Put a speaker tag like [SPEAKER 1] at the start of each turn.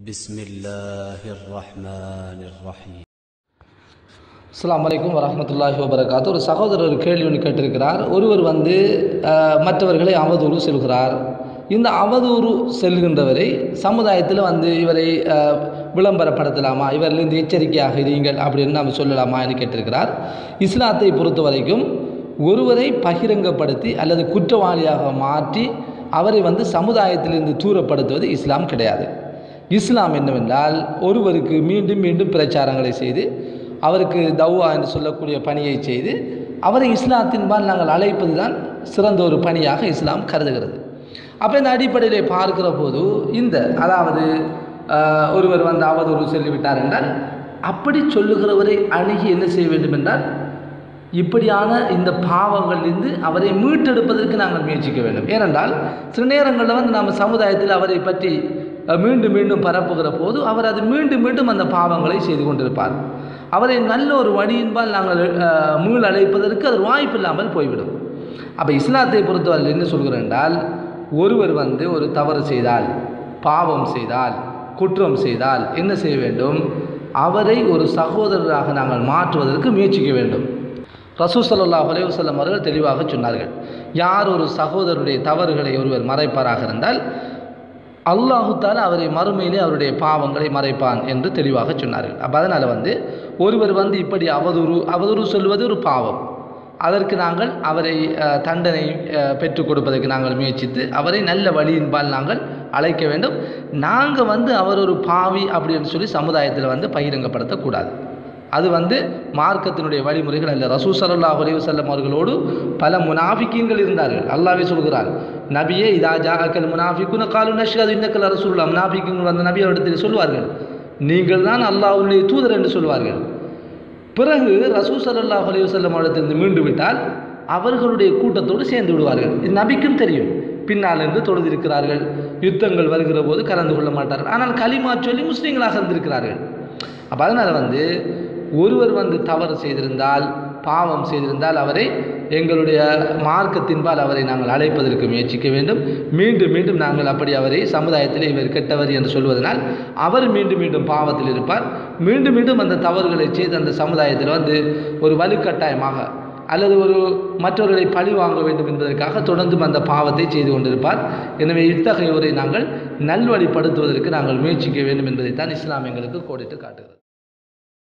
[SPEAKER 1] بسم الله الرحمن الرحيم
[SPEAKER 2] அஸ்ஸலாமு அலைக்கும் வரஹ்மத்துல்லாஹி வபரகாத்து ஒரு சகோதரர் ஒரு கேள்வி ஒன்று கேட்டிருக்கிறார் ஒருவர் வந்து அஹ், மற்றவர்களை அவதூறு செல்கிறார் இந்த அவதூறு செல்கின்றவரை சமுதாயத்தில் வந்து இவரை அஹ், விளம்பரப்படுத்தலாமா இவரிலிருந்து எச்சரிக்கையாக இருங்கள் அப்படின்னு நம்ம சொல்லலாமா என்று கேட்டிருக்கிறார் இஸ்லாத்தை பொறுத்த வரைக்கும் ஒருவரை பகிரங்கப்படுத்தி அல்லது குற்றவாளியாக மாற்றி அவரை வந்து சமுதாயத்திலிருந்து தூரப்படுத்துவது இஸ்லாம் கிடையாது இஸ்லாம் என்னவென்றால் ஒருவருக்கு மீண்டும் மீண்டும் பிரச்சாரங்களை செய்து அவருக்கு தௌவா என்று சொல்லக்கூடிய பணியை செய்து அவரை இஸ்லாத்தின்பால் நாங்கள் அழைப்பது தான் சிறந்த ஒரு பணியாக இஸ்லாம் கருதுகிறது அப்போ இந்த அடிப்படையிலே பார்க்கிற போது இந்த அதாவது ஆஹ், ஒருவர் வந்து அவதூறு சொல்லிவிட்டார் என்றால் அப்படி சொல்லுகிறவரை அணுகி என்ன செய்ய வேண்டும் என்றால் இப்படியான இந்த பாவங்களிலிருந்து அவரை மீட்டெடுப்பதற்கு நாங்கள் முயற்சிக்க வேண்டும் ஏனென்றால் சில நேரங்களில் வந்து நம்ம சமுதாயத்தில் அவரை பற்றி அஹ், மீண்டும் மீண்டும் பரப்புகிற போது அவர் அது மீண்டும் மீண்டும் அந்த பாவங்களை செய்து கொண்டிருப்பார் அவரை நல்ல ஒரு வழியின்பால் நாங்கள் அஹ், மீள் அழைப்பதற்கு அது வாய்ப்பு இல்லாமல் போய்விடும் அப்போ இஸ்லாத்தை பொறுத்தவரை என்ன சொல்கிறேன் என்றால் ஒருவர் வந்து ஒரு தவறு செய்தால் பாவம் செய்தால் குற்றம் செய்தால் என்ன செய்ய வேண்டும் அவரை ஒரு சகோதரராக நாங்கள் மாற்றுவதற்கு முயற்சிக்க வேண்டும் ரசூ ஸல்லல்லாஹு அலைஹி வஸல்லம் அவர்கள் தெளிவாக சொன்னார்கள் யார் ஒரு சகோதரருடைய தவறுகளை ஒருவர் மறைப்பாராக இருந்தால் அல்லாஹு தாலா அவரை மறுமையிலே அவருடைய பாவங்களை மறைப்பான் என்று தெளிவாக சொன்னார்கள் அப்போ அதனால் வந்து ஒருவர் வந்து இப்படி அவதூறு அவதூறு சொல்வது ஒரு பாவம் அதற்கு நாங்கள் அவரை அஹ், தண்டனை அஹ், பெற்றுக் கொடுப்பதற்கு நாங்கள் முயற்சித்து அவரை நல்ல வழியின்பால் நாங்கள் அழைக்க வேண்டும் நாங்கள் வந்து அவர் ஒரு பாவி அப்படின்னு சொல்லி சமுதாயத்தில் வந்து பகிரங்கப்படுத்தக்கூடாது அது வந்து மார்க்கத்தினுடைய வழிமுறைகள் அல்ல ரசூ ஸல்லல்லாஹு அலைஹி வஸல்லம் அவர்களோடு பல முனாஃபிக்கீன்கள் இருந்தார்கள் அல்லாஹ்வே சொல்கிறார் நபியே இதா ஜாஅக்கல் முனாஃபிகுன காலு நஷ்ஹது இன்னக்கல் ரசூலுல்லாஹ் முனாஃபிக்கீன்கள் வந்த நபி அவரிடத்தில் சொல்வார்கள் நீங்கள் தான் அல்லாஹ்வுடைய தூதர் என்று சொல்வார்கள் பிறகு ரசூ ஸல்லல்லாஹு அலைஹி வஸல்லம் அவரிடத்திலிருந்து மீண்டு விட்டால் அவர்களுடைய கூட்டத்தோடு சேர்ந்து விடுவார்கள் இது நபிக்கும் தெரியும் பின்னால் இருந்து தொழுதிருக்கிறார்கள் யுத்தங்கள் வருகிற போது கலந்து கொள்ள மாட்டார்கள் ஆனால் களிமா சொல்லி முஸ்லீம்களாக இருந்திருக்கிறார்கள் அப்போ அதனால் வந்து ஒருவர் வந்து தவறு செய்திருந்தால் பாவம் செய்திருந்தால் அவரை எங்களுடைய மார்க்கத்தின்பால் அவரை நாங்கள் அழைப்பதற்கு முயற்சிக்க வேண்டும் மீண்டும் மீண்டும் நாங்கள் அப்படி அவரை சமுதாயத்தில் இவர் கெட்டவர் என்று சொல்வதனால் அவர் மீண்டும் மீண்டும் பாவத்தில் இருப்பார் மீண்டும் மீண்டும் அந்த தவறுகளை செய்து அந்த சமுதாயத்தில் வந்து ஒரு வலுக்கட்டாயமாக அல்லது ஒரு மற்றவர்களை பழி வாங்க வேண்டும் என்பதற்காக தொடர்ந்தும் அந்த பாவத்தை செய்து கொண்டிருப்பார் எனவே இத்தகையோரை நாங்கள் நல்வழிப்படுத்துவதற்கு நாங்கள் முயற்சிக்க வேண்டும் என்பதைத்தான் இஸ்லாம் எங்களுக்கு கோடிட்டு காட்டுகிறது